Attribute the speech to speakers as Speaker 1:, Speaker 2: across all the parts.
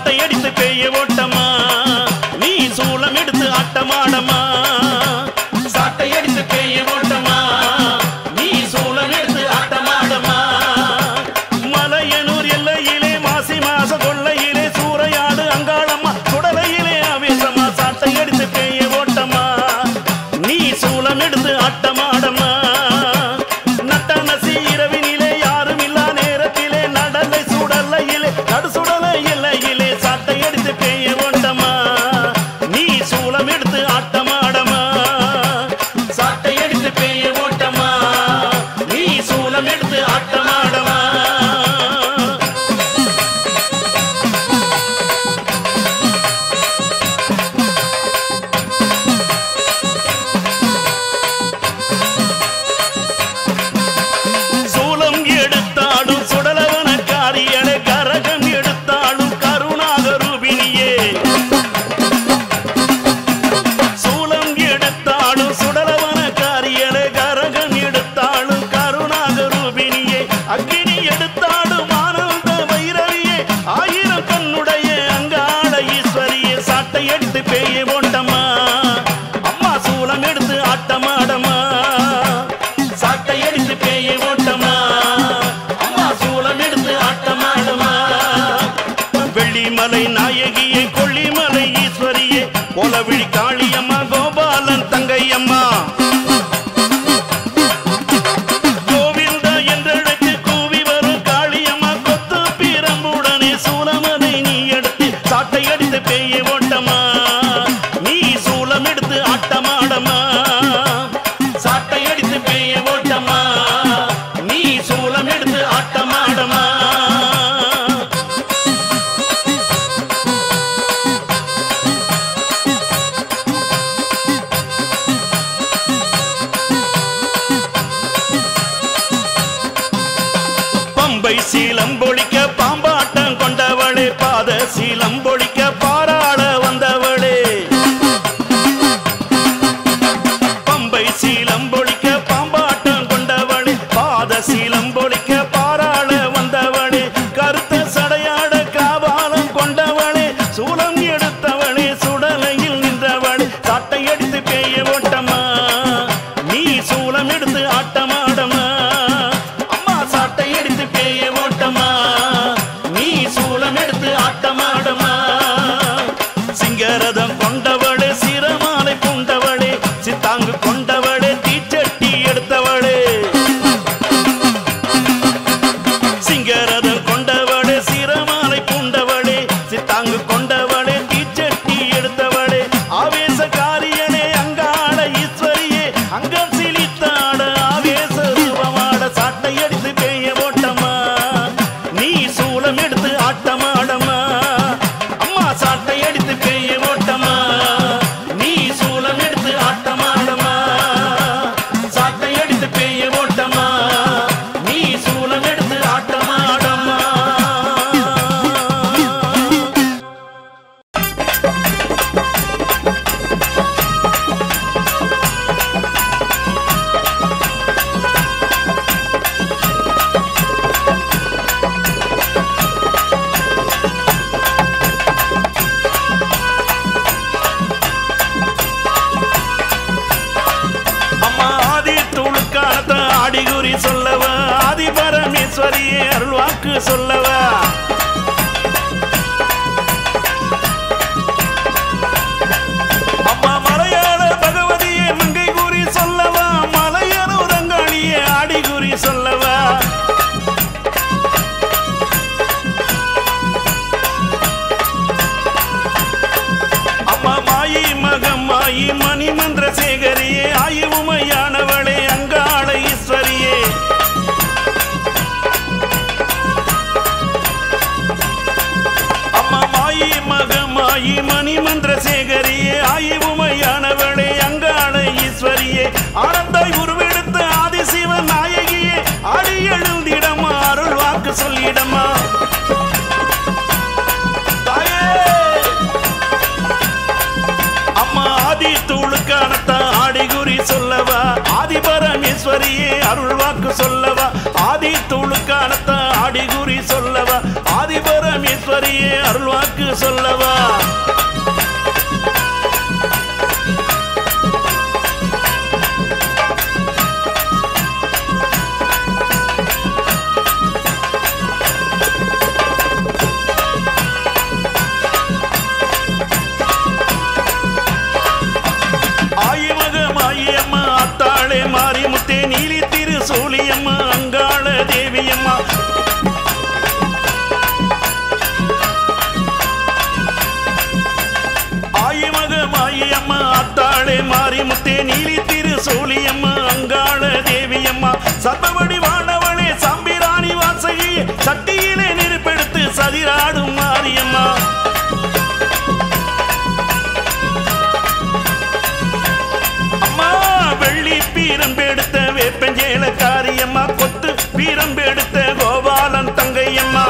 Speaker 1: சாட்டை அடித்து பேய ஓட்டமா நீ சூளம் எடுத்து ஆட்டமாடமா சாட்டை அடித்து பேய ஓட்டமா நீ சூளம் எடுத்து ஆட்டமாடமா மலையனூர் எல்லையிலே மாசி மாச கொள்ளையிலே சூறையாடு அங்காளம்மா சுடலையிலே ஆவேசமா சாட்டை அடித்து பேய ஓட்டமா நீ சூளம் எடுத்து ஆட்டமாடமா நட்ட நசி இரவினிலே யாரும் இல்லா நேரத்திலே நடலை சுடலையிலே நடு சுடலை எல்லையிலே சாட்டை அடித்து பேய ஓட்டமா நீ சூளம் எடுத்து ஆட்டமாடமா சாட்டை அடித்து பேய ஓட்டமா நீ சூளம் எடுத்து ஆட்டமாடமா சூலம் எடுத்தாடும் சுடலவன காரியலை கரகம் எடுத்தாடும் கருணாக ரூபினியே சூலம் எடுத்தாடும் சுடலவன காரியலை கரகம் எடுத்தாடும் கருணாக ரூபினியே அக்கினி எடுத்தாடும் ஆனந்த வைரவியே ஆயிரம் கண்ணுடைய அங்காள ஈஸ்வரியே சாட்டை எடுத்து பேய ஓட்டமா அம்மா சூலம் எடுத்து ஆட்டமாடமா சாட்டை அடித்து பேய ஓட்டமா அம்மா சூளம் எடுத்து ஆட்டமாடுமா வெள்ளிமலை நாயகியே கொல்லிமலை ஈஸ்வரியே கோலவிழி காளியம்மா கோபாலன் தங்கையம்மா கோவிந்தா என்றழைத்து கூவி வரும் காளியம்மா கொத்து பிரம்புடனே சூலமனை நீ எடுத்து சாட்டை அடித்து பேய ஓட்டமா நீ சூலம் எடுத்து ஆட்டமாடமா சாட்டை அடித்து பேய ஓட்டமா நீ சூலம் எடுத்து ஆட்டமாடமா பம்பை சீலம்பொழிக்க பாம்பாட்டம் கொண்டவளே பாத சீலம்பொழிக்க பாராள வந்தவளே பம்பை சீலம்பொழிக்க பாம்பாட்டம் கொண்டவளே பாத சீலம்பொழிக்க பாராள வந்தவளே கருத்த சடையாட காவாலம் கொண்டவளே சூலம் எடுத்தவளே சுடலையில் நின்றவளே சாட்டை அடித்து பேய ஓட்டமா நீ சூலம் எடுத்து ஆட்டமாடமா அம்மா சாட்டை எடுத்து பேய ஓட்டமா நீ சூலம் எடுத்து ஆட்டமாடமா சிங்கரதம் கொண்டவளே சிரமாலை பூண்டவளே சித்தாங்கு கொண்டவளே தீச்சட்டி எடுத்தவளே சிங்கரதம் கொண்டவளே சிரமாலை பூண்டவளே சித்தாங்கு கொண்டவளே தீச்சட்டி எடுத்தவளே ஆவேசகாரியனே அங்காள ஈஸ்வரியே அங்கம் சிலித்தாட ஆவேச ரூபமாட சாட்டை அடித்து பேய ஓட்டமா நீ சூலம் எடுத்து ஆட்டமாடமா அம்மா சாட்டை அடித்து பேய ஓட்டமா நீ சூலம் எடுத்து ஆட்டமாடமா சாட்டை அடித்து பேய ஓட்டமா நீ சூலம் எடுத்து ஆட்டமாடமா அம்மா ஆதி துளுக்காலத்த ஆடிகுறி சொல்லவ ஆதி பரமேஸ்வரியே அருள்வாக்கு சொல்லவ அம்மா மலையாள பகவதியே மங்கை குறி சொல்லவா மலையனூர் ரங்காளியே ஆடிகுறி சொல்லவா அம்மா மாயி மகம் மாயி மணிமந்திர சேகரியே ஆயு உமையானவளே அங்காள ஈஸ்வரியே அம்மா மாயி மகம் மாயி மணிமந்திர சேகரியே ஆயு உமையானவளே அங்காள ஈஸ்வரியே ஆனந்தாய் உருவெடுத்த ஆதிசிவ நாயகியே ஆடி எழுந்திடமா அருள் வாக்கு சொல்லிடமா தாயே அம்மா ஆதி தூளுக்கானத்த ஆடி குறி சொல்லவா ஆதி பரமேஸ்வரி பரமேஸ்வரியே அருள்வாக்கு சொல்லவா ஆதி துளுக்கானத்த ஆடிகுறி சொல்லவா ஆதி பரமேஸ்வரியே அருள்வாக்கு சொல்லவா ஆயிமக மாயம்மா அத்தாளே மாரிமுத்தே நீலி திரு சூழியம்மா அங்காள தேவியம்மா ஆயிமக மாயம்மா அத்தாளே மாரிமுத்தே நீலி திரு சூழியம்மா அங்காள தேவியம்மா சத்தபடி வாழவளே சம்பிராணி வாசகி சட்டியிலே நெருப்பெடுத்து சதிராடும் மாரியம்மா அம்மா வெள்ளி பீரம்பெடுத்த வேப்பஞ்சேல காரியம்மா கொத்து பீரம்பெடுத்த கோபாலன் தங்கையம்மா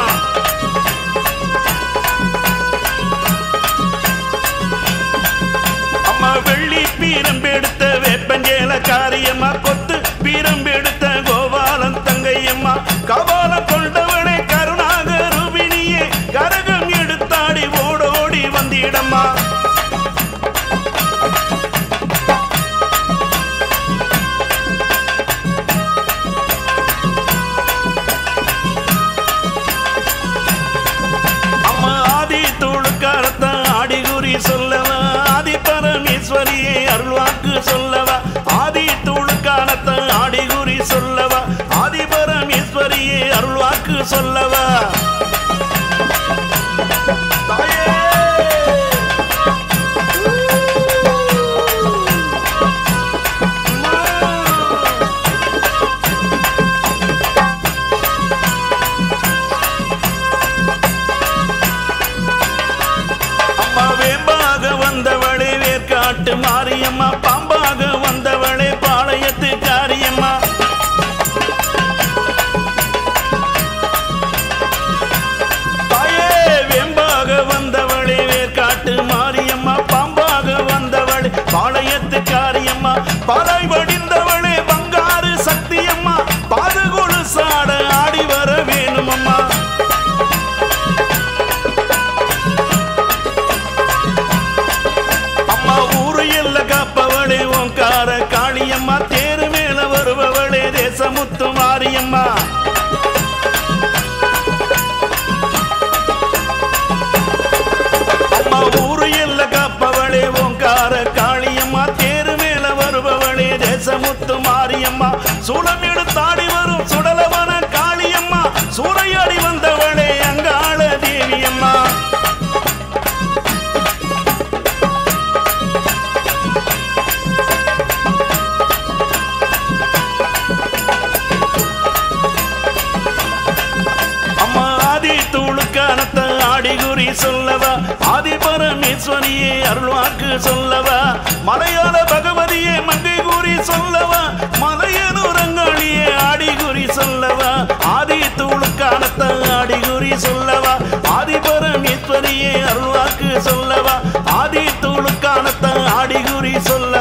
Speaker 1: அம்மா வெள்ளி பீரம்பெடுத்த வேப்பஞ்சேல காரியம்மா கொத்து பீரம்பெடுத்த கோபாலன் தங்கையம்மா கபாலம் கொண்டவளே கருணாக ரூபிணியே கரகம் எடுத்தாடி ஓடோடி வந்திடம்மா அம்மா ஆதி துளுக்காரத்த ஆடிகுறி சொல்லவா ஆதி பரமேஸ்வரியே அருள்வாக்கு சொல்லவா ஆதி துளுக்காரத்த ஆடிகுறி சொல்லவா ஆதி பரமேஸ்வரியே அருள்வாக்கு சொல்லவா தாயே! அம்மா! அம்மா வேம்பாக வந்தவளே வேர்க்காட்டு மாரியம்மா பாம்பாக வந்தவளே பாளையத்து காரியம்மா தாயே வேம்பாக வந்தவளே வேர்க்காட்டு மாரியம்மா பாம்பாக வந்தவளே பாளையத்து காரியம்மா பாலை வடிந்தவளே பங்காரு சக்தியம்மா பாதுகுழு சாட ஆடி வர வேணுமம்மா அம்மா ஊரு எல்ல காப்பவளே ஓங்கார காளியம்மா தேரு மேல வருபவளே தேசமுத்து மாரியம்மா அம்மா ஊரு எல்ல காப்பவளே ஓங்கார காளியம்மா தேரு மேல வருபவளே தேசமுத்து மாரியம்மா சுடம் எடுத்தாடி வரும் சுடலவன காளியம்மா சூறையாடி வந்தவளே அங்காள தேவியம்மா அம்மா ஆதி தூளுக்கானத்த ஆடிகுறி சொல்லவா ஆதி பரமேஸ்வரியே அருள்வாக்கு சொல்லவா மலையாள பகவதியே மங்கை கூறி சொல்லவா மலையனுரங்காளியே ஆடிகுறி சொல்லவா ஆதி தூளுக்கானத்த ஆடிகுறி சொல்லவா ஆதி பரமேஸ்வரியே அருள்வாக்கு சொல்லவா ஆதி தூளுக்கானத்த ஆடிகுறி சொல்ல